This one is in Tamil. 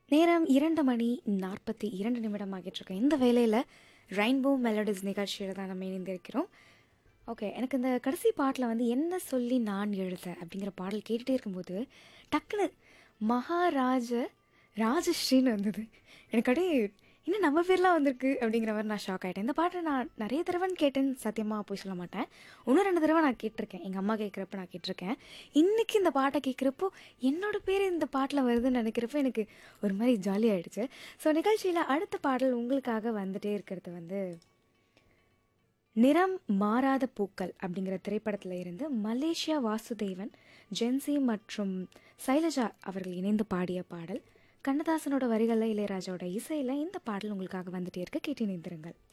நேரம் இரண்டு மணி நாற்பத்தி இரண்டு நிமிடம் ஆகிட்டு இருக்கு இந்த வேலையில் ரெயின்போ மெலடிஸ் நிகழ்ச்சியில் தான் நம்ம இணைந்திருக்கிறோம் ஓகே எனக்கு இந்த கடைசி பாட்டில் வந்து என்ன சொல்லி நான் எழுத அப்படிங்கிற பாடல் கேட்டுகிட்டே இருக்கும்போது டக்குன்னு மகாராஜ ராஜஸ்ரீன்னு வந்தது எனக்கு அப்படியே இன்னும் நம்ம பேர்லாம் வந்திருக்கு அப்படிங்கிற மாதிரி நான் ஷாக் ஆகிட்டேன் இந்த பாட்டை நான் நிறைய தடவைன்னு கேட்டேன்னு சத்தியமாக போய் சொல்ல மாட்டேன் ஒன்று ரெண்டு தடவை நான் கேட்டிருக்கேன் எங்கள் அம்மா கேட்குறப்ப நான் கேட்டிருக்கேன் இன்றைக்கி இந்த பாட்டை கேட்குறப்போ என்னோட பேர் இந்த பாட்டில் வருதுன்னு நினைக்கிறப்போ எனக்கு ஒரு மாதிரி ஜாலியாகிடுச்சு ஸோ நிகழ்ச்சியில் அடுத்த பாடல் உங்களுக்காக வந்துட்டே இருக்கிறது வந்து நிறம் மாறாத பூக்கள் அப்படிங்கிற திரைப்படத்தில் இருந்து மலேசியா வாசுதேவன் ஜென்சி மற்றும் சைலஜா அவர்கள் இணைந்து பாடிய பாடல் கண்ணதாசனோட வரிகளில் இளையராஜாவோட இசையில் இந்த பாடல் உங்களுக்காக வந்துட்டே இருக்க கேட்டு இணைந்திருங்கள்